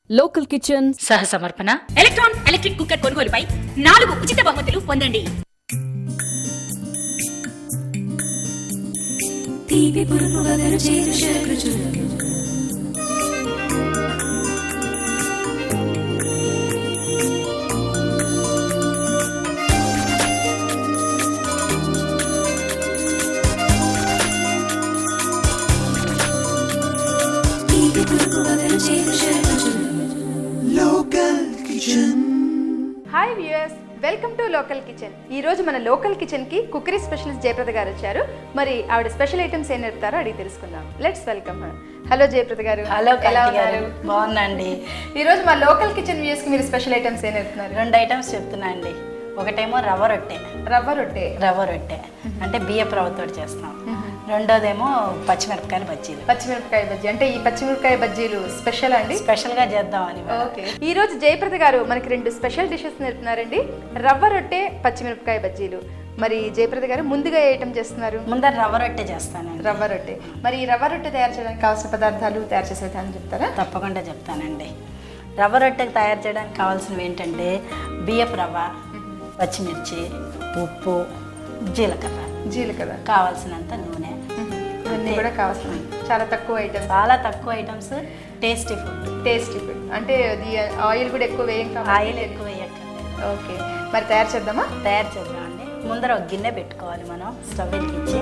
Local kitchen సహ సమర్పణ electron electric cooker కొనుగోలుపై నాలుగు ఉచిత బహుమతులు పొందండి తీపి పురుపు వగరు చేదు షడ్రుచులు తీపి పురుపు వగరు చేదు షడ్రుచులు hi viewers welcome to local kitchen ఈ రోజు మన లోకల్ కిచెన్ కి కుకరీ స్పెషలిస్ట్ జయప్రద గారు వచ్చారు మరి ఆవిడ స్పెషల్ ఐటమ్స్ ఏం నేర్పుతారో అడిగి తెలుసుకుందాం లెట్స్ వెల్కమ్ హలో జయప్రద గారు హలో ఎలా కాంతి గారు ఉన్నారు బాగున్నాండి ఈ రోజు మా లోకల్ కిచెన్ వ్యూయర్స్ కి మీరు స్పెషల్ ఐటమ్స్ ఏం నేర్పుతున్నారు రెండు ఐటమ్స్ చెప్తున్నా అండి ఒకటేమో రవ్వ రొట్టె రవ్వ రొట్టె రవ్వ రొట్టె అంటే బియ్యపు రవ్వతో చేస్తాం రెండోదేమో పచ్చిమిరపకాయలు బజ్జీలు పచ్చిమిరపకాయ బజ్జీ అంటే ఈ పచ్చిమిరపకాయ బజ్జీలు స్పెషల్ అండి స్పెషల్గా చేద్దామని ఓకే ఈ రోజు జయప్రద గారు మనకి రెండు స్పెషల్ డిషెస్ నేర్పుతున్నారండి రవ్వ రొట్టె పచ్చిమిరపకాయ బజ్జీలు మరి జయప్రద గారు ముందుగా ఏ ఐటమ్ చేస్తున్నారు ముందర రవ్వ రొట్టె చేస్తానండి రవ్వ రొట్టె మరి ఈ రవ్వ రొట్టె తయారు చేయడానికి కావాల్సిన పదార్థాలు తయారు చేసే విధానం చెప్తారా తప్పకుండా చెప్తానండి రవ్వ రొట్టెకి తయారు చేయడానికి కావాల్సినవి ఏంటంటే బియ్యపు రవ్వ పచ్చిమిర్చి ఉప్పు జీలకర్ర జీలకర్ర కావాల్సినంత నూనె ఇవన్నీ కూడా కావాల్సిన చాలా తక్కువ ఐటమ్స్ చాలా తక్కువ items tasty food tasty food అంటే అది ఆయిల్ కూడా ఎక్కువ వేయం కాబట్టి ఆయిల్ ఎక్కువ వేయక్కర్లేదు ఓకే మరి తయారు చేద్దామా తయారు చేద్దామండి ముందర ఒక గిన్నె పెట్టుకోవాలి మనం స్టవ్ వెలిగించి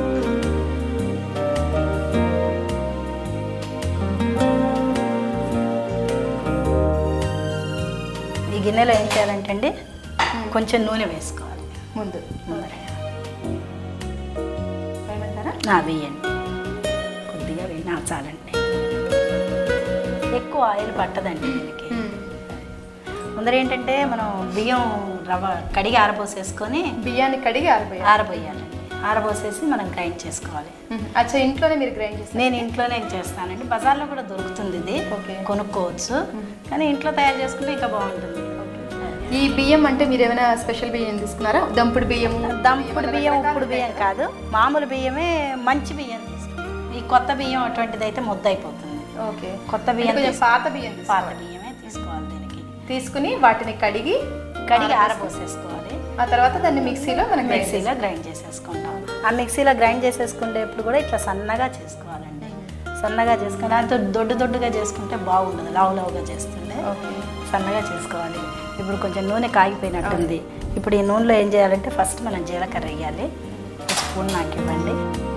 ఈ గిన్నెలో ఏం చేయాలంటే అండి కొంచెం నూనె వేసుకోవాలి ముందు ముందర ఏమంటారా నా వేయండి కొద్దిగా వేయి నా చాలండి ఎక్కువ ఆయిల్ పట్టదండి దీనికి ముందర ఏంటంటే మనం బియ్యం రవ్వ కడిగి ఆరబోసేసుకొని బియ్యాన్ని కడిగి ఆరిపోయారు ఆరబోయాలండి ఆరబోసేసి మనం గ్రైండ్ చేసుకోవాలి అచ్చా ఇంట్లోనే మీరు గ్రైండ్ చేస్తారు నేను ఇంట్లోనే చేస్తానండి బజార్లో కూడా దొరుకుతుంది ఇది ఓకే. కొనుక్కోవచ్చు కానీ ఇంట్లో తయారు చేసుకుంటే ఇంకా బాగుంటుంది ఈ బియ్యం అంటే మీరు ఏమైనా స్పెషల్ బియ్యం తీసుకున్నారా దంపుడు బియ్యం దంపుడు బియ్యం ఉప్పుడు బియ్యం కాదు మామూలు బియ్యమే మంచి బియ్యం తీసుకుంటాం ఈ కొత్త బియ్యం అటువంటిది అయితే ముద్ద అయిపోతుంది ఓకే కొత్త బియ్యం కొంచెం తీసు- పాత బియ్యం పాత తీసుకోవాలి. బియ్యమే తీసుకోవాలి దీనికి తీసుకుని వాటిని కడిగి కడిగి ఆరబోసేసుకోవాలి ఆ తర్వాత దాన్ని మిక్సీలో మనం గ్రైండ్ మిక్సీలో గ్రైండ్ చేసేసుకుంటాం ఆ మిక్సీలో గ్రైండ్ చేసేసుకునేప్పుడు కూడా ఇట్లా సన్నగా చేసుకోవాలండి సన్నగా చేసుకుని దాంతో దొడ్డు దొడ్డుగా చేసుకుంటే బాగుండదు లావు లావుగా చేస్తుండే ఓకే సన్నగా చేసుకోవాలి ఇప్పుడు కొంచెం నూనె కాగిపోయినట్టుంది ఇప్పుడు ఈ నూనెలో ఏం చేయాలంటే ఫస్ట్ మనం జీలకర్ర వేయాలి ఒక స్పూన్ నాకు ఇవ్వండి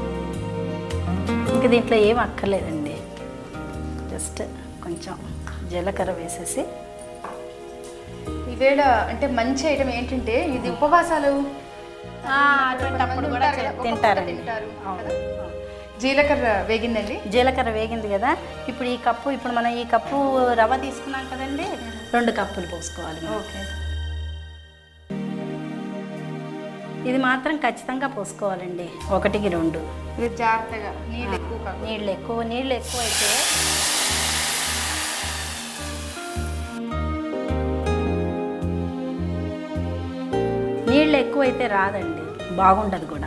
ఇంక దీంట్లో ఏం అక్కర్లేదండి జస్ట్ కొంచెం జీలకర్ర వేసేసి ఈవేళ అంటే మంచి ఐటమ్ ఏంటంటే ఇది ఉపవాసాలు అటువంటిప్పుడు కూడా ఉంటారు కదా, ఒక్కొక్కరు తింటారండి తింటారు అవును. కదా. జీలకర్ర వేగిందండి జీలకర్ర వేగింది కదా ఇప్పుడు ఈ కప్పు ఇప్పుడు మనం ఈ కప్పు రవ్వ తీసుకున్నాం కదండి రెండు కప్పులు పోసుకోవాలి మనం. ఓకే ఇది మాత్రం ఖచ్చితంగా పోసుకోవాలండి ఒకటికి రెండు ఇది జాగ్రత్తగా నీళ్ళు ఎక్కువ కాకుండా నీళ్ళు ఎక్కువ నీళ్ళు ఎక్కువ అయితే నీళ్ళు ఎక్కువైతే రాదండి బాగుండదు కూడా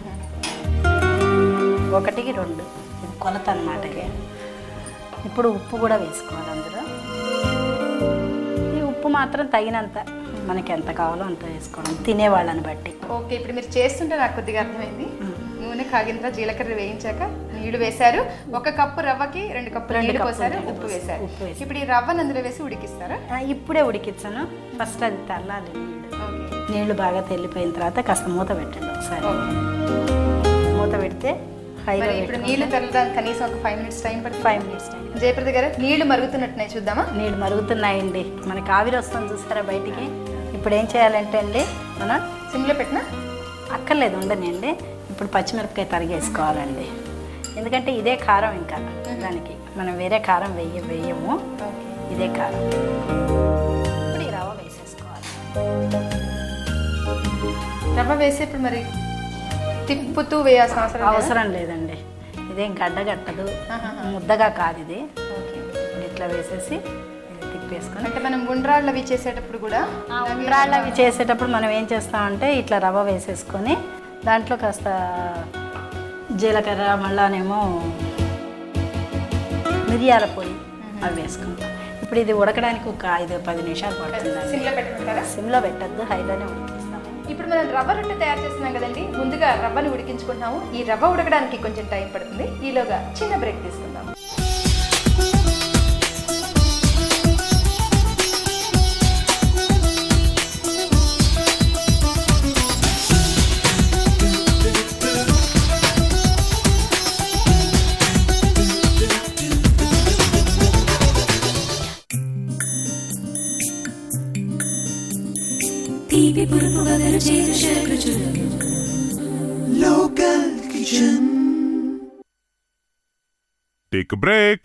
ఒకటికి రెండు ఇది కొలత అనమాట ఇది ఇప్పుడు ఉప్పు కూడా వేసుకోవాలి అందులో ఈ ఉప్పు మాత్రం తగినంత మనకి ఎంత కావాలో అంత వేసుకోవడం తినేవాళ్ళని బట్టి ఓకే ఇప్పుడు మీరు చేస్తుంటే నాకు కొద్దిగా అర్థమైంది నూనె కాగిన తర్వాత జీలకర్ర వేయించాక నీళ్లు వేశారు ఒక కప్పు రవ్వకి రెండు కప్పులు రెండు నీళ్లు కప్పులు పోసారు నీళ్లు ఉప్పు పోసి- వేశారు ఉప్పు వేసి. ఇప్పుడు ఈ రవ్వను అందులో వేసి ఉడికిస్తారా ఆ, ఇప్పుడే ఉడికించాను ఫస్ట్ అది తెల్లాలి నీళ్ళు ఓకే నీళ్లు బాగా తెల్లిపోయిన తర్వాత కాస్త మూత పెట్టండి ఒకసారి ఓకే. మూత పెడితే హైలో మరి ఇప్పుడు నీళ్లు తెల్లడానికి కనీసం ఒక ఫైవ్ మినిట్స్ టైం పడుతుంది ఫైవ్ మినిట్స్ టైం జయప్రద గారు నీళ్లు మరుగుతున్నట్టున్నాయి చూద్దామా నీళ్ళు మరుగుతున్నాయండి మనకి ఆవిరి వస్తుంది చూస్తారా బయటికి ఇప్పుడు ఏం చేయాలంటే అండి మనం సిమ్లో పెట్టినా అక్కర్లేదు ఉండనండి ఇప్పుడు పచ్చిమిరపకాయ తరిగేసుకోవాలండి ఎందుకంటే ఇదే కారం ఇంకా దానికి మనం వేరే కారం వెయ్య వేయము ఓకే ఇదే కారం ఇప్పుడు ఈ రవ్వ వేసేసుకోవాలి రవ్వ వేసి ఇప్పుడు మరి తిప్పుతూ వేయాల్సిన అవసరం లేదా? అవసరం లేదండి ఇదేం గడ్డ కట్టదు ఆహాహా. ముద్దగా కాదు ఇది ఓకే. ఇప్పుడు ఇట్లా వేసేసి ఇది తిప్పేసుకొని అంటే మనం గుండ్రాళ్ళు అవి చేసేటప్పుడు కూడా ఉండ్రాళ్ళు అవి చేసేటప్పుడు మనం ఏం చేస్తామంటే ఇట్లా రవ్వ వేసేసుకొని దాంట్లో కాస్త జీలకర్ర మళ్ళానేమో మిరియాల పొడి అవి వేసుకుంటాం ఇప్పుడు ఇది ఉడకడానికి ఒక ఐదు పది నిమిషాలు పడుతుందండి సిమ్లో పెట్టుకుంటారా సిమ్లో పెట్టద్దు హైలోనే ఉడికిస్తాము ఇప్పుడు మనం రవ్వ రొట్టె తయారు చేస్తున్నాం కదండి ముందుగా రవ్వను ఉడికించుకుంటున్నాము ఈ రవ్వ ఉడకడానికి కొంచెం టైం పడుతుంది ఈలోగా చిన్న బ్రేక్ తీసుకుందాం తీపి పురుపు వగరు చేరు షడ్రుచులు Local Kitchen. Take a break.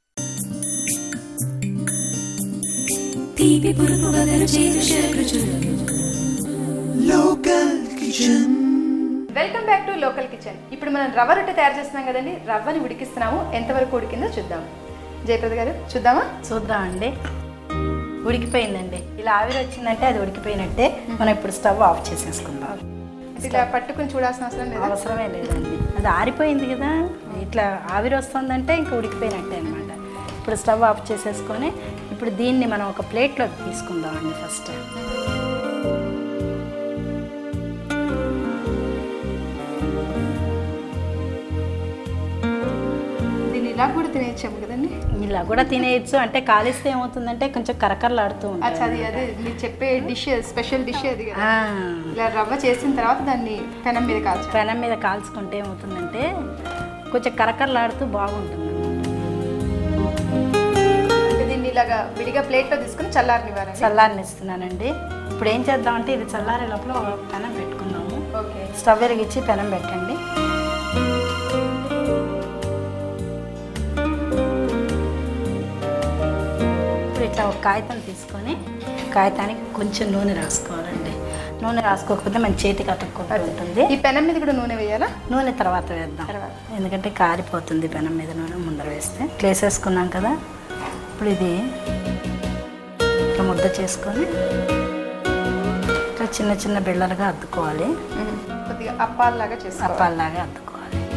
తీపి పురుపు వగరు చేరు షడ్రుచులు Local Kitchen. Welcome back to local kitchen ఇప్పుడు మనం రవ్వ రొట్టె తయారు చేస్తున్నాం కదండి రవ్వని ఉడికిస్తున్నాము ఎంతవరకు ఉడికిందో చూద్దాం జయప్రద గారు చూద్దామా చూద్దామండి ఉడికిపోయిందండి ఇలా ఆవిరి వచ్చిందంటే అది ఉడికిపోయినట్టే మనం ఇప్పుడు స్టవ్ ఆఫ్ చేసేసుకుందాం ఇలా పట్టుకుని చూడాల్సిన అవసరం లేదా అవసరమే లేదండి అది ఆరిపోయింది కదా ఇట్లా ఆవిరి వస్తుందంటే ఇంకా ఉడికిపోయినట్టే అనమాట ఇప్పుడు స్టవ్ ఆఫ్ చేసేసుకొని ఇప్పుడు దీన్ని మనం ఒక ప్లేట్లోకి తీసుకుందామండి ఫస్ట్ దీన్ని ఇలా కూడా తినేయచ్చాము కదండి ఇలా కూడా తినేయచ్చు అంటే కాలిస్తే ఏమవుతుందంటే కొంచెం కరకరలాడుతూ అచ్చా అది ఉంటుంది అదే మీరు చెప్పే డిష్ స్పెషల్ డిష్ అది కదా ఆ, ఇలా రవ్వ చేసిన తర్వాత దాన్ని పెనం మీద కాల్చాలి పెనం మీద కాల్చుకుంటే ఏమవుతుందంటే కొంచెం కరకరలాడుతూ బాగుంటుంది అంటే దీన్ని ఇలాగా విడిగా ప్లేట్లో తీసుకుని చల్లారనివ్వాలండి చల్లారిని ఇస్తున్నానండి ఇప్పుడు ఏం చేద్దామంటే ఇది చల్లారే లోపల ఒక పెనం పెట్టుకుందాము ఓకే స్టవ్ వెలిగించి పెనం పెట్టండి ఇప్పుడు ఇట్లా ఒక కాగితం తీసుకొని కాగితానికి కొంచెం నూనె రాసుకోవాలండి నూనె రాసుకోకపోతే మన చేతికి అతుక్కుంటూ ఉంటుంది ఈ పెనం మీద కూడా నూనె వేయాలా నూనె తర్వాత వేద్దాం ఎందుకంటే కారిపోతుంది పెనం మీద నూనె ముందర వేస్తే ఇట్లా వేసేసుకున్నాం కదా ఇప్పుడు ఇది ఇట్లా ముద్ద చేసుకొని ఇట్లా చిన్న చిన్న బిళ్ళలుగా అద్దుకోవాలి కొద్దిగా అప్పాల్లాగా చేసుకోవాలి అప్పాల్లాగా అద్దుకోవాలి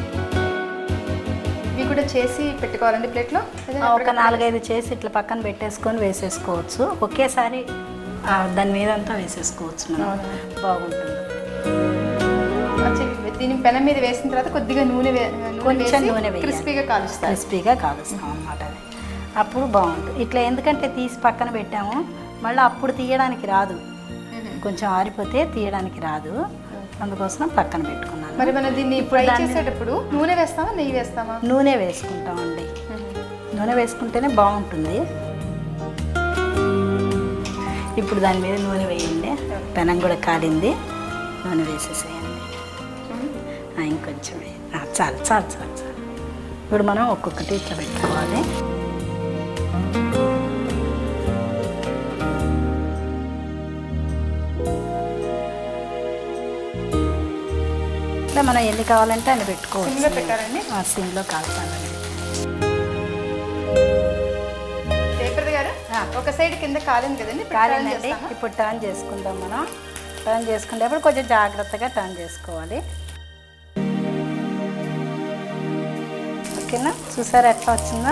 ఇవి కూడా చేసి పెట్టుకోవాలండి ప్లేట్లో ఆ, ఒక నాలుగైదు చేసి ఇట్లా పక్కన పెట్టేసుకొని వేసేసుకోవచ్చు ఒకేసారి ఆ, దాని మీద అంతా వేసేసుకోవచ్చు మనం బాగుంటుంది దీని పెనం మీద వేసిన తర్వాత కొద్దిగా నూనె వే- నూనె కొంచెం వేసి నూనె వేయాలి. క్రిస్పీగా కాలుస్తారు క్రిస్పీగా కాలుస్తాం అన్నమాట అది అప్పుడు బాగుంటుంది ఇట్లా ఎందుకంటే తీసి పక్కన పెట్టాము మళ్ళీ అప్పుడు తీయడానికి రాదు కొంచెం ఆరిపోతే తీయడానికి రాదు అందుకోసం పక్కన పెట్టుకున్నాను మరి మనం దీన్ని ఇప్పుడు ఫ్రై దాన్ని- చేసేటప్పుడు నూనె వేస్తామా నెయ్యి వేస్తామా నూనె వేసుకుంటామండి నూనె వేసుకుంటేనే బాగుంటుంది ఇప్పుడు దాని మీద నూనె వేయండి పెనం కూడా కాలింది నూనె వేసేసేయండి ఆ, ఇంకొంచెం వేయండి ఆ, చాలు చాలు చాలు చాలు ఇప్పుడు మనం ఒక్కొక్కటి ఇట్లా పెట్టుకోవాలి ఇట్లా మనం ఎన్ని కావాలంటే అన్ని పెట్టుకోవచ్చు సిమ్లో పెట్టారండి ఆ, సిమ్లో కాల్చాలండి జయప్రద గారు ఒక సైడ్ కింద కాలింది కదండి ఇప్పుడు turn కాలేనండి చేస్తామా? ఇప్పుడు టర్న్ చేసుకుందాం మనం టర్న్ చేసుకునేటప్పుడు కొంచెం జాగ్రత్తగా టర్న్ చేసుకోవాలి ఓకేనా చూసారా ఎట్లా వచ్చిందా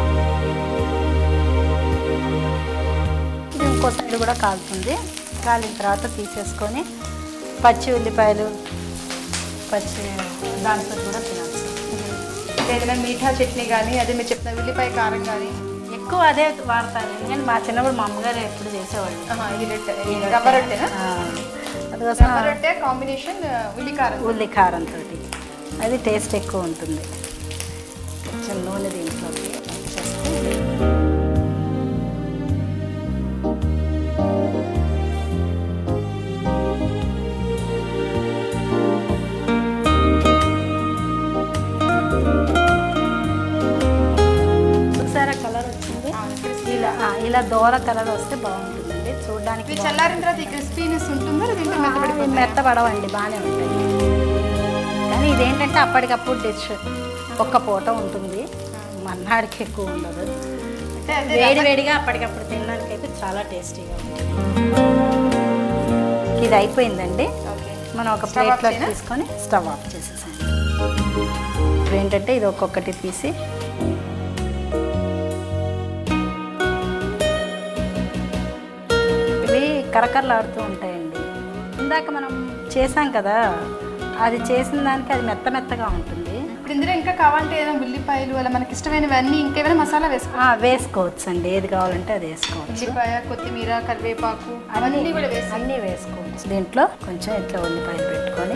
ఇది ఇంకో సైడ్ కూడా కాలుతుంది కాలిన తర్వాత తీసేసుకొని పచ్చి ఉల్లిపాయలు పచ్చి దాంతో కూడా తినచ్చు ఏదైనా మీఠా చట్నీ కానీ అదే మీరు చెప్తున్న ఉల్లిపాయ కారం కానీ ఎక్కువ అదే వాడతాను ఎందుకంటే మా చిన్నప్పుడు మా అమ్మగారు ఎప్పుడు చేసేవాళ్ళు ఆహా, ఈ రొట్టె ఈ రవ్వ రొట్టెనా ఆ, అందుకోసం రవ్వ రొట్టె కాంబినేషన్ ఉల్లి కారం ఉల్లి కారంతో అది టేస్ట్ ఎక్కువ ఉంటుంది కొంచెం నూనె దీంట్లోకి వేసేస్తే చూసారా కలర్ వచ్చింది ఇలా ఆ, ఇలా దోర కలర్ వస్తే బాగుంటుందండి చూడడానికి ఇవి చల్లారిన తర్వాత ఈ క్రిస్పీనెస్ ఉంటుందా లేదంటే మెత్తబడిపోతుందా? మెత్తబడవండి బాగానే ఉంటాయి కానీ ఇదేంటంటే అప్పటికప్పుడు డిష్ ఒక్క పూట ఉంటుంది మన్నాడికి ఎక్కువ ఉండదు అంటే అదే వేడి వేడిగా అప్పటికప్పుడు తినడానికి అయితే చాలా టేస్టీగా ఉంటుంది ఇది అయిపోయిందండి ఓకే మనం ఒక Stove off ప్లేట్లో చేయనా? తీసుకొని స్టవ్ ఆఫ్ చేసేసాను ఇప్పుడు ఏంటంటే ఇది ఒక్కొక్కటి తీసి కరకరలాడుతూ ఉంటాయండి ఇందాక మనం చేసాం కదా అది చేసిన దానికి అది మెత్త మెత్తగా ఉంటుంది ఇప్పుడు ఇందులో ఇంకా కావాలంటే ఏదైనా ఉల్లిపాయలు అలా మనకి ఇష్టమైనవన్నీ ఇంకేమైనా మసాలా వేసుకో ఆ, వేసుకోవచ్చు అండి ఏది కావాలంటే అది వేసుకోవచ్చు ఉల్లిపాయ కొత్తిమీర కరివేపాకు అవన్నీ కూడా వేసి అన్నీ వేసుకోవచ్చు దీంట్లో కొంచెం ఇట్లా ఉల్లిపాయలు పెట్టుకొని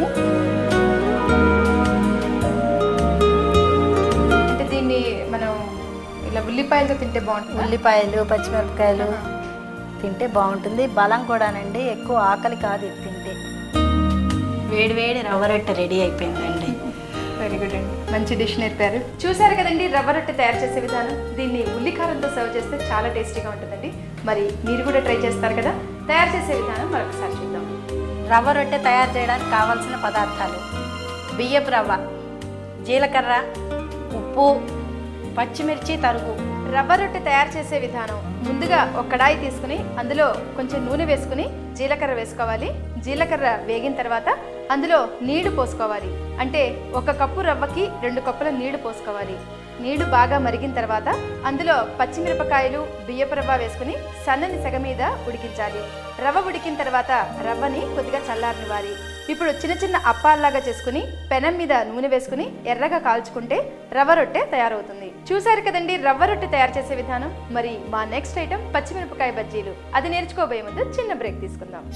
అంటే దీన్ని మనం ఇలా ఉల్లిపాయలతో తింటే బాగుంటుంది ఉల్లిపాయలు పచ్చిమిరపకాయలు తింటే బాగుంటుంది బలం కూడానండి ఎక్కువ ఆకలి కాదు ఇది తింటే వేడి వేడి రవ్వ రొట్టె రెడీ అయిపోయిందండి వెరీ గుడ్ అండి మంచి డిష్ నేర్పారు చూసారు కదండి రవ్వ రొట్టె తయారు చేసే విధానం దీన్ని ఉల్లికారంతో సర్వ్ చేస్తే చాలా టేస్టీగా ఉంటుందండి మరి మీరు కూడా ట్రై చేస్తారు కదా తయారు చేసే విధానం మరొకసారి చూద్దాం రవ్వ రొట్టె తయారు చేయడానికి కావాల్సిన పదార్థాలు బియ్యపు రవ్వ జీలకర్ర ఉప్పు పచ్చిమిర్చి తరుగు రవ్వ రొట్టె తయారు చేసే విధానం ముందుగా ఒక కడాయి తీసుకుని అందులో కొంచెం నూనె వేసుకుని జీలకర్ర వేసుకోవాలి జీలకర్ర వేగిన తర్వాత అందులో నీళ్లు పోసుకోవాలి అంటే ఒక కప్పు రవ్వకి రెండు కప్పుల నీళ్లు పోసుకోవాలి నీళ్లు బాగా మరిగిన తర్వాత అందులో పచ్చిమిరపకాయలు బియ్యపు రవ్వ వేసుకుని సన్నని సెగ మీద ఉడికించాలి రవ్వ ఉడికిన తర్వాత రవ్వని కొద్దిగా చల్లారనివ్వాలి ఇప్పుడు చిన్న చిన్న అప్పాల్లాగా చేసుకుని పెనం మీద నూనె వేసుకుని ఎర్రగా కాల్చుకుంటే రవ్వ రొట్టె తయారవుతుంది చూసారు కదండి రవ్వ రొట్టె తయారు చేసే విధానం మరి మా నెక్స్ట్ ఐటమ్ పచ్చిమిరపకాయ బజ్జీలు అది నేర్చుకోబోయే ముందు చిన్న బ్రేక్ తీసుకుందాం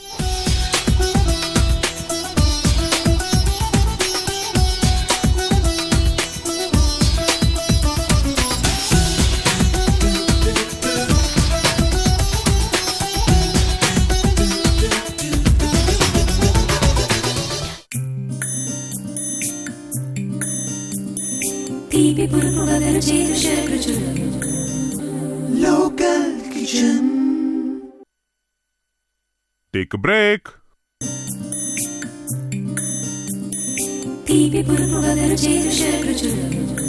తీపి పురుపు వగరు చేదు శర్కృచులు Local Kitchen. Take a break. తీపి పురుపు వగరు చేదు శర్కృచులు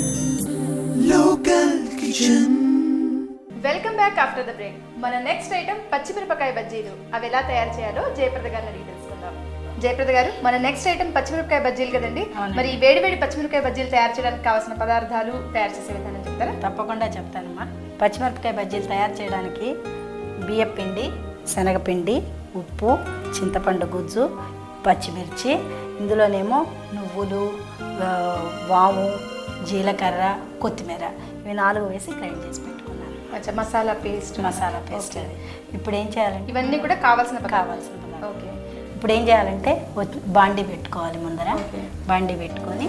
Local Kitchen. Welcome back after the break మన నెక్స్ట్ ఐటమ్ పచ్చిమిరపకాయ బజ్జీలు అవి ఎలా తయారు చేయాలో జయప్రద గారిని అడిగి తెలుసుకుందాం జయప్రద గారు మన నెక్స్ట్ ఐటమ్ పచ్చిమిరపకాయ బజ్జీలు కదండి అవునండి. మరి ఈ వేడి వేడి పచ్చిమిరపకాయ బజ్జీలు తయారు చేయడానికి కావాల్సిన పదార్థాలు తయారు చేసే విధానం చెప్తారా తప్పకుండా చెప్తానమ్మా పచ్చిమిరపకాయ బజ్జీలు తయారు చేయడానికి బియ్యం పిండి శనగపిండి ఉప్పు చింతపండు గుజ్జు పచ్చిమిర్చి ఇందులోనేమో నువ్వులు ఆ, వాము జీలకర్ర కొత్తిమీర ఇవి నాలుగు వేసి గ్రైండ్ చేసి పెట్టుకున్నాను అచ్చా మసాలా పేస్ట్ మసాలా పేస్ట్ అది ఇప్పుడు ఏం చేయాలంటే ఇవన్నీ కూడా కావాల్సిన పదార్థాలు. కావాల్సిన పదార్థాలు. ఓకే ఇప్పుడు ఏం చేయాలంటే ఒ- బాండి పెట్టుకోవాలి ముందర ఓకే. బాండి పెట్టుకొని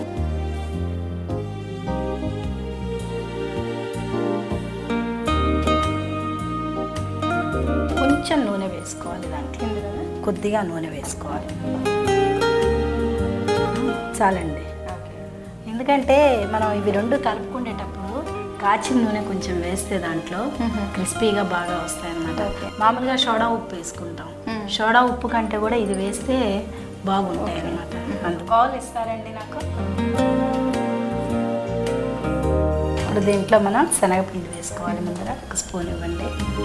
కొంచెం నూనె వేసుకోవాలి దాంట్లో ఇందులోనా? కొద్దిగా నూనె వేసుకోవాలి చాలండి ఓకే ఎందుకంటే మనం ఇవి రెండు కలుపుకునేటప్పుడు కాచిన నూనె కొంచెం వేస్తే దాంట్లో మ్మ్. క్రిస్పీగా బాగా వస్తాయి అన్నమాట ఓకే. మామూలుగా సోడా ఉప్పు వేసుకుంటాం మ్మ్. సోడా ఉప్పు కంటే కూడా ఇది వేస్తే బాగుంటాయి అన్నమాట అందుకు కాల్ ఇస్తారండి నాకు ఇప్పుడు దీంట్లో మనం శనగపిండి వేసుకోవాలి ముందర ఒక స్పూన్ ఇవ్వండి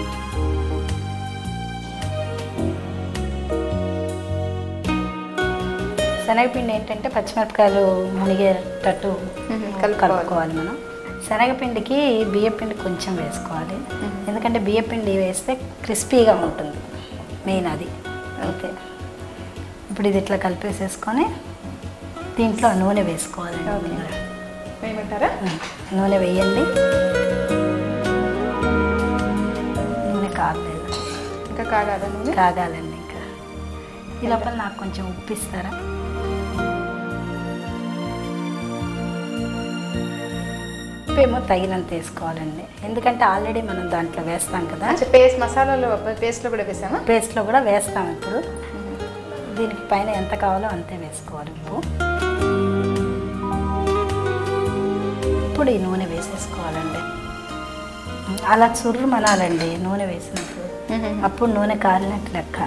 శనగపిండి ఏంటంటే పచ్చిమిరపకాయలు మునిగేటట్టు మ్మ్. కలుపుకోవాలి కలుపుకోవాలి. మనం శనగపిండికి బియ్యపిండి కొంచెం వేసుకోవాలి ఎందుకంటే బియ్యపిండి వేస్తే క్రిస్పీగా ఉంటుంది మెయిన్ అది ఓకే ఇప్పుడు ఇది ఇట్లా కలిపేసేసుకొని దీంట్లో నూనె వేసుకోవాలండి ఓకే. ముందర. వేయమంటారా ఉమ్, నూనె వేయండి నూనె కాగలేదు ఇంకా కాగాదా నూనె కాగాలండి ఇంకా ఈ లోపల నాకు కొంచెం ఉప్పు ఇస్తారా ఉప్పు ఏమో తగినంత వేసుకోవాలండి ఎందుకంటే ఆల్రెడీ మనం దాంట్లో వేస్తాం కదా అచ్చా పేస్ట్ మసాలాలో పేస్ట్లో కూడా వేసామా పేస్ట్లో కూడా వేస్తాం ఇప్పుడు దీనికి పైన ఎంత కావాలో అంతే వేసుకోవాలి ఉప్పు ఇప్పుడు ఈ నూనె వేసేసుకోవాలండి అలా చుర్రు మనాలండి నూనె వేసినప్పుడు అప్పుడు నూనె కారినట్టు లెక్క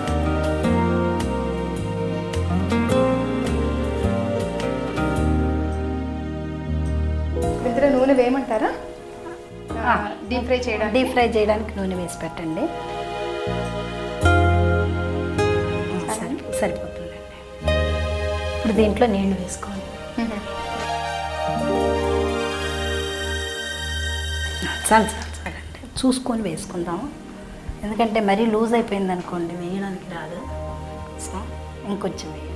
ఇందులో నూనె వేయమంటారా డీప్ ఫ్రై చేయడానికి డీప్ ఫ్రై చేయడానికి నూనె వేసి పెట్టండి సరే సరిపోతుందండి ఇప్పుడు దీంట్లో నీళ్లు వేసుకోండి మ్మ్. చాలు చాలు చాలండి చూసుకొని వేసుకుందాము ఎందుకంటే మరీ లూజ్ అయిపోయింది అనుకోండి వేయడానికి రాదు సో ఇంకొంచెం వేయాలి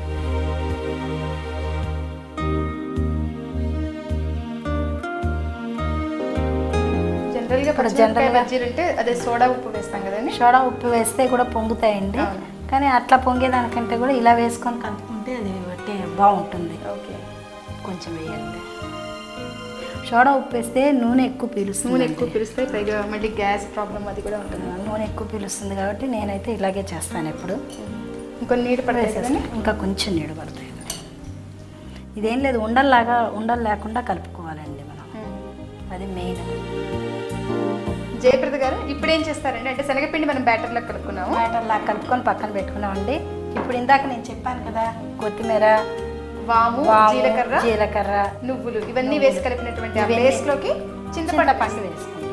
జనరల్ గా ఇప్పుడు పచ్చిమిరపకాయ general గా- బజ్జీలు అంటే అదే సోడా ఉప్పు వేస్తాం కదండి సోడా ఉప్పు వేస్తే కూడా పొంగుతాయండి అవును. కానీ అట్లా పొంగేదానికంటే కూడా ఇలా వేసుకొని కలుపుకుంటే అది బట్టి బాగుంటుంది ఓకే కొంచెం వేయాలి సోడా ఉప్పు వేస్తే నూనె ఎక్కువ పీలుస్తుంది నూనె ఎక్కువ పిలుస్తాయి పైగా మళ్ళీ గ్యాస్ ప్రాబ్లం అది కూడా ఉంటుంది నూనె ఎక్కువ పీలుస్తుంది కాబట్టి నేనైతే ఇలాగే చేస్తాను ఎప్పుడు ఇంకొన్ని నీళ్ళు పడతాయి వేసేస్తే కదండి ఇంకా కొంచెం నీడు పడతాయండి ఇదేం లేదు ఉండల్లాగా ఉండలు లేకుండా కలుపుకోవాలండి మనం అది మెయిన్ జయప్రద గారు ఇప్పుడు ఏం చేస్తారండి అంటే శనగపిండి మనం బ్యాటర్లో కలుపుకున్నాము బ్యాటర్లా కలుపుకొని పక్కన పెట్టుకున్నామండి ఇప్పుడు ఇందాక నేను చెప్పాను కదా కొత్తిమీర వాము వాము, జీలకర్ర జీలకర్ర నువ్వులు ఇవన్నీ వేసి కలిపినటువంటి ఆ ఇవన్నీ- పేస్ట్ లోకి చింతపండు చింతపండు వేసుకుంటున్నాం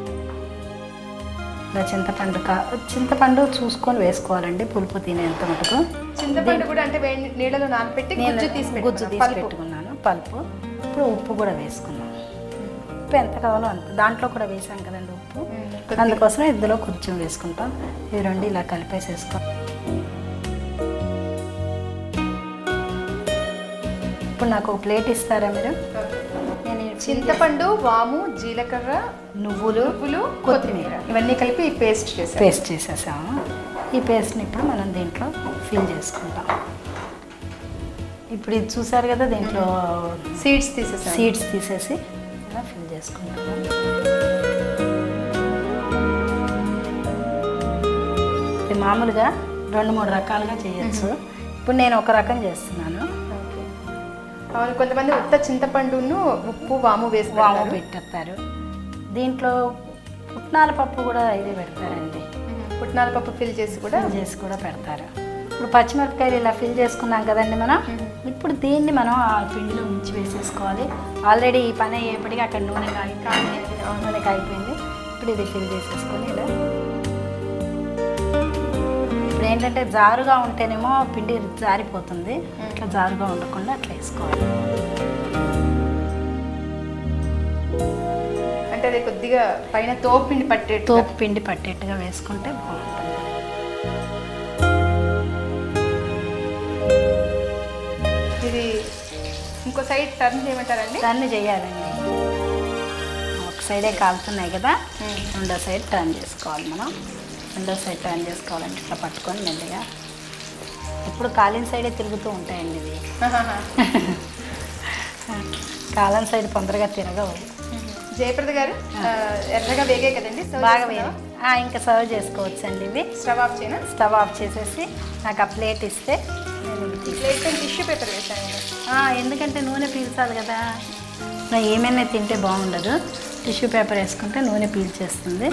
ఇలా చింతపండు కా చింతపండు చూసుకొని వేసుకోవాలండి పులుపు తినేంత మటుకు చింతపండు కూడా అంటే వేడి నీళ్ళలో నానబెట్టి నేను గుజ్జు తీసి గుజ్జు పెట్టుకున్నాం. తీసి పల్పు. పెట్టుకున్నాను పల్పు ఇప్పుడు ఉప్పు కూడా వేసుకున్నాం ఉప్పు ఎంత కావాలో అంత దాంట్లో కూడా వేసాం కదండి ఉప్పు ఉమ్, కొద్దిగా. అందుకోసం ఇందులో కొంచెం వేసుకుంటాం ఇవి రెండు ఇలా కలిపేసేసుకో ఇప్పుడు నాకు ఒక ప్లేట్ ఇస్తారా మీరు నేను ఈ చింతపండు వాము జీలకర్ర నువ్వులు నువ్వులు కొత్తిమీర కొత్తిమీర ఇవన్నీ కలిపి పేస్ట్ చేసాం పేస్ట్ చేసేసాము ఈ పేస్ట్ని ఇప్పుడు మనం దీంట్లో ఫిల్ చేసుకుంటాం ఇప్పుడు ఇది చూసారు కదా దీంట్లో సీడ్స్ తీసేసాం సీడ్స్ తీసేసి ఇలా ఫిల్ చేసుకుంటాము ఇది మామూలుగా రెండు మూడు రకాలుగా చేయొచ్చు ఇప్పుడు నేను ఒక రకం చేస్తున్నాను ఓకే. అవును కొంతమంది ఉత్త చింతపండును ఉప్పు వాము వేసి వాము పెడతారు. పెట్టేస్తారు దీంట్లో పుట్నాల పప్పు కూడా ఇది పెడతారండి ఉమ్, పుట్నాల పప్పు ఫిల్ చేసి కూడా ఫిల్ చేసి కూడా పెడతారు ఇప్పుడు పచ్చిమిరపకాయలు ఇలా ఫిల్ చేసుకున్నాం కదండి మనం ఇప్పుడు దీన్ని మనం ఆ పిండిలో ఉంచి వేసేసుకోవాలి ఆల్రెడీ ఈ పని అయ్యేప్పటికీ అక్కడ నూనె కాగిపోయింది నూనె కాగిపోయింది ఇప్పుడు ఇది ఫిల్ చేసేసుకొని ఇలా ఇప్పుడు ఏంటంటే జారుగా ఉంటేనేమో పిండి జారిపోతుంది ఇట్లా జారుగా ఉండకుండా అట్లా వేసుకోవాలి అంటే అది కొద్దిగా పైన తోపిండి పట్టేట్టు తోపు పిండి పట్టేట్టుగా వేసుకుంటే బాగుంటుంది ఇది ఇంకో సైడ్ టర్న్ చేయమంటారండి దాన్ని చేయాలండి ఒక సైడే కాలుతున్నాయి కదా రెండో సైడ్ టర్న్ చేసుకోవాలి మనం రెండో సైడ్ టర్న్ చేసుకోవాలంటే ఇట్లా పట్టుకొని మెల్లిగా ఇప్పుడు కాలిన సైడే తిరుగుతూ ఉంటాయండి ఇవి ఆహాహా. కాలం సైడ్ తొందరగా తిరగవు జయప్రద గారు ఆ, ఎర్రగా వేగే కదండి Serve బాగా చేసుకుందామా? వేరే ఆ, ఇంకా సర్వ్ చేసుకోవచ్చు అండి ఇవి స్టవ్ ఆఫ్ చేయనా స్టవ్ ఆఫ్ చేసేసి నాకు ఆ ప్లేట్ ఇస్తే నేను ఇవి తీసి- ప్లేట్ పైన టిష్యూ పేపర్ వేసాను ఆ, ఎందుకంటే నూనె పీల్చాలి కదా నా ఏమైనా తింటే బాగుండదు టిష్యూ పేపర్ వేసుకుంటే నూనె పీల్చేస్తుంది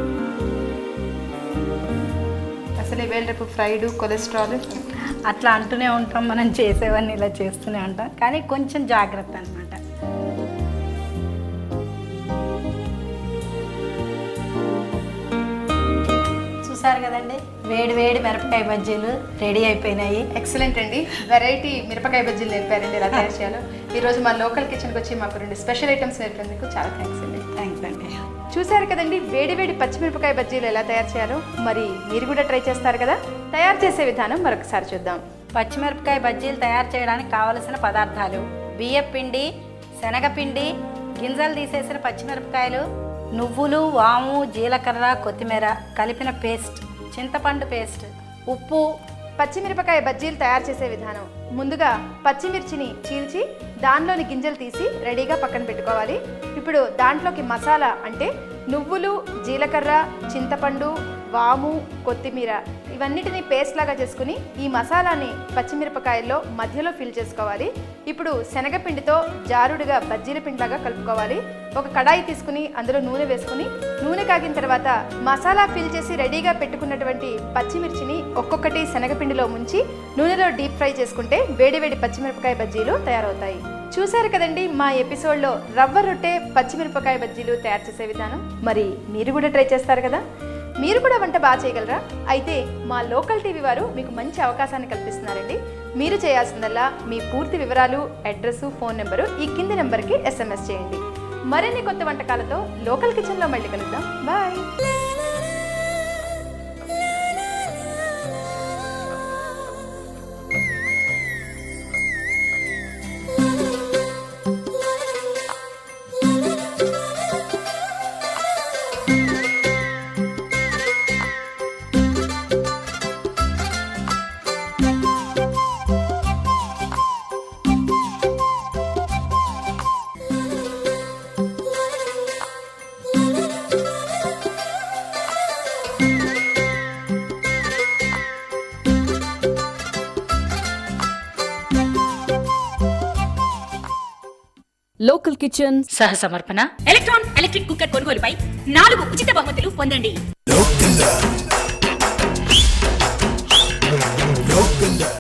అసలు ఇవేళ రేపు ఫ్రైడ్ కొలెస్ట్రాల్ అట్లా అంటూనే ఉంటాం మనం చేసేవన్నీ ఇలా చేస్తూనే ఉంటాం కానీ కొంచెం జాగ్రత్త అనమాట చూసారు కదండి వేడి వేడి మిరపకాయ బజ్జీలు రెడీ అయిపోయినాయి ఎక్సలెంట్ అండి వెరైటీ మిరపకాయ బజ్జీలు నేర్పారండి ఎలా తయారు చేయాలో ఈరోజు మా లోకల్ కిచెన్కి వచ్చి మాకు రెండు స్పెషల్ ఐటమ్స్ నేర్పినందుకు చాలా థ్యాంక్స్ అండి థ్యాంక్స్ అండి చూశారు కదండి వేడి వేడి పచ్చిమిరపకాయ బజ్జీలు ఎలా తయారు చేయాలో మరి మీరు కూడా ట్రై చేస్తారు కదా తయారు చేసే విధానం మరొకసారి చూద్దాం పచ్చిమిరపకాయ బజ్జీలు తయారు చేయడానికి కావలసిన పదార్థాలు బియ్యం పిండి శనగపిండి గింజలు తీసేసిన పచ్చిమిరపకాయలు నువ్వులు వాము జీలకర్ర కొత్తిమీర కలిపిన పేస్ట్ చింతపండు పేస్ట్ ఉప్పు పచ్చిమిరపకాయ బజ్జీలు తయారు చేసే విధానం ముందుగా పచ్చిమిర్చిని చీల్చి దానిలోని గింజలు తీసి రెడీగా పక్కన పెట్టుకోవాలి ఇప్పుడు దాంట్లోకి మసాలా అంటే నువ్వులు జీలకర్ర చింతపండు వాము కొత్తిమీర ఇవన్నిటిని పేస్ట్ లాగా చేసుకుని ఈ మసాలాని పచ్చిమిరపకాయల్లో మధ్యలో ఫిల్ చేసుకోవాలి ఇప్పుడు శనగపిండితో జారుడుగా బజ్జీల పిండిలాగా కలుపుకోవాలి ఒక కడాయి తీసుకుని అందులో నూనె వేసుకుని నూనె కాగిన తర్వాత మసాలా ఫిల్ చేసి రెడీగా పెట్టుకున్నటువంటి పచ్చిమిర్చిని ఒక్కొక్కటి శనగపిండిలో ముంచి నూనెలో డీప్ ఫ్రై చేసుకుంటే వేడివేడి పచ్చిమిరపకాయ బజ్జీలు తయారవుతాయి చూశారు కదండి మా ఎపిసోడ్లో రవ్వ రొట్టె పచ్చిమిరపకాయ బజ్జీలు తయారు చేసే విధానం మరి మీరు కూడా ట్రై చేస్తారు కదా మీరు కూడా వంట బాగా చేయగలరా అయితే మా లోకల్ టీవీ వారు మీకు మంచి అవకాశాన్ని కల్పిస్తున్నారండి మీరు చేయాల్సిందల్లా మీ పూర్తి వివరాలు అడ్రస్ ఫోన్ నెంబరు ఈ కింది నెంబర్కి ఎస్ఎంఎస్ చేయండి మరిన్ని కొత్త వంటకాలతో లోకల్ కిచెన్లో మళ్ళీ కలుద్దాం బాయ్ లోకల్ కిచెన్ సహ సమర్పణ ఎలక్ట్రాన్ ఎలక్ట్రిక్ కుక్కర్ కొనుగోలుపై నాలుగు ఉచిత బహుమతులు పొందండి